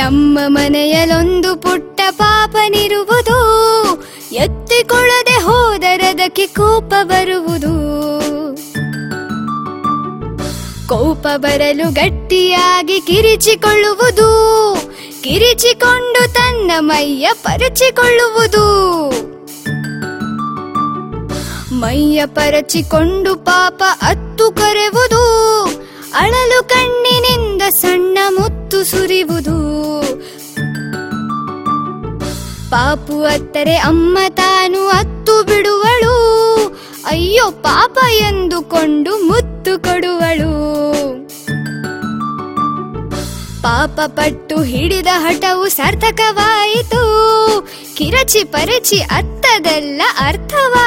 ನಮ್ಮ ಮನೆಯಲ್ಲೊಂದು ಪುಟ್ಟ ಪಾಪನಿರುವುದು ಎತ್ತಿಕೊಳ್ಳದೆ ಹೋದರದಕ್ಕೆ ಕೋಪ ಬರುವುದು ಕೋಪ ಬರಲು ಗಟ್ಟಿಯಾಗಿ ಕಿರಿಚಿಕೊಳ್ಳುವುದು ಕಿರಿಚಿಕೊಂಡು ತನ್ನ ಮೈಯ ಪರಚಿಕೊಳ್ಳುವುದು ಮೈಯ ಪರಚಿಕೊಂಡು ಪಾಪ ಅತ್ತು ಕರೆವುದು ಅಳಲು ಕಣ್ಣಿನಿಂದ ಸಣ್ಣ ಮುತ್ತು ಸುರಿವುದು ಪಾಪು ಅತ್ತರೆ ಅಮ್ಮ ತಾನು ಅತ್ತು ಬಿಡುವಳು ಅಯ್ಯೋ ಪಾಪ ಎಂದುಕೊಂಡು ಮುತ್ತು ಕೊಡುವಳು ಪಾಪ ಪಟ್ಟು ಹಿಡಿದ ಹಠವು ಸಾರ್ಥಕವಾಯಿತು ಕಿರಚಿ ಪರಚಿ ಅತ್ತದೆಲ್ಲ ಅರ್ಥವಾಯಿತು